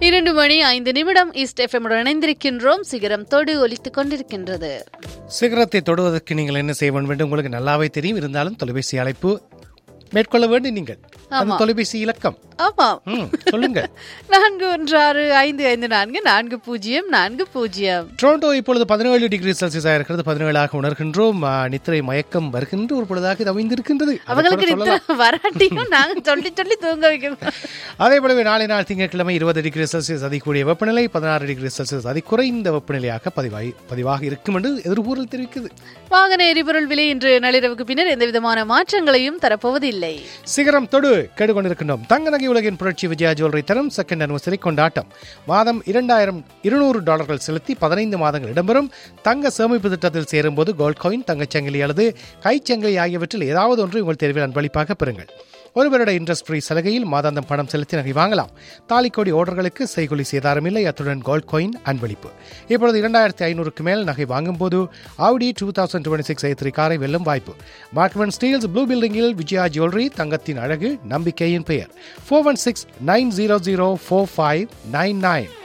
இரண்டு மணி ஐந்து நிமிடம் ஈஸ்ட் எஃப்எம்முடன் இணைந்திருக்கின்றோம் சிகரம் தொடு ஒலித்துக் கொண்டிருக்கின்றது சிகரத்தை தொடுவதற்கு நீங்கள் என்ன செய்ய வேண்டும் என்று உங்களுக்கு நல்லாவே தெரியும் இருந்தாலும் தொலைபேசி அழைப்பு மேற்கொள்ள வேண்டும் நீங்கள் அது தொலைபேசி இலக்கம் ஆமாம் ம், சொல்லுங்க நான்கு ஒன்று ஆறு ஐந்து ஐந்து நான்கு நான்கு பூஜ்ஜியம் நான்கு பூஜ்ஜியம் டொரண்டோ இப்பொழுது பதினேழு டிகிரி செல்சியஸாக இருக்கிறது பதினேழாக உணர்கின்றோம் ஆ, நித்திரை மயக்கம் வருகின்ற ஒரு பொழுதாக இது அமைந்திருக்கின்றது அதை அவங்களுக்கு கூட சொல்லலாம். நித்திர வராட்டியும் நாங்க சொல்லி சொல்லி தூங்க வைக்கணும் அதே போலவே நாளை நாள் திங்கட்கிழமை இருபது டிகிரி செல்சியஸ் அதிகூடிய வெப்பநிலை பதினாறு டிகிரி செல்சியஸ் அதிகுறைந்த வெப்பநிலையாக பதிவாகி பதிவாக இருக்கும் என்று எதிர்கூறல் தெரிவிக்குது வாகன எரிபொருள் விலை இன்று நள்ளிரவுக்கு பின்னர் எந்த விதமான மாற்றங்களையும் தரப்போவதில்லை சிகரம் தொடு கேட்டுக்கொண்டிருக்கின்றோம் தங்க நகை உலகின் புரட்சி விஜயா ஜுவல்லரி தரும் செகண்ட் அனிவர்சரி கொண்டாட்டம் மாதம் இரண்டாயிரம் இருநூறு டாலர்கள் செலுத்தி பதினைந்து மாதங்கள் இடம்பெறும் தங்க சேமிப்பு திட்டத்தில் சேரும்போது கோல்ட் காயின் தங்கச்சங்கிலி அல்லது கைச்சங்கிலி ஆகியவற்றில் ஏதாவது ஒன்று உங்கள் தேர்வில் அன்பளிப்பாக பெறுங்கள் ஒரு வருட இன்ட்ரெஸ்ட் ஃப்ரீ சலுகையில் மாதாந்தம் பணம் செலுத்தி நகை வாங்கலாம் தாலிக்கோடி ஆர்டர்களுக்கு செய்கொலி சேதாரம் இல்லை அத்துடன் கோல்ட் காயின் அன்பளிப்பு இப்பொழுது இரண்டாயிரத்தி ஐநூறுக்கு மேல் நகை வாங்கும்போது Audi two thousand twenty six ஐ காரை வெல்லும் வாய்ப்பு மார்க்மன் ஸ்டீல்ஸ் ப்ளூ பில்டிங்கில் விஜயா ஜுவல்லரி தங்கத்தின் அழகு நம்பிக்கையின் பெயர் four one six nine zero zero four five nine nine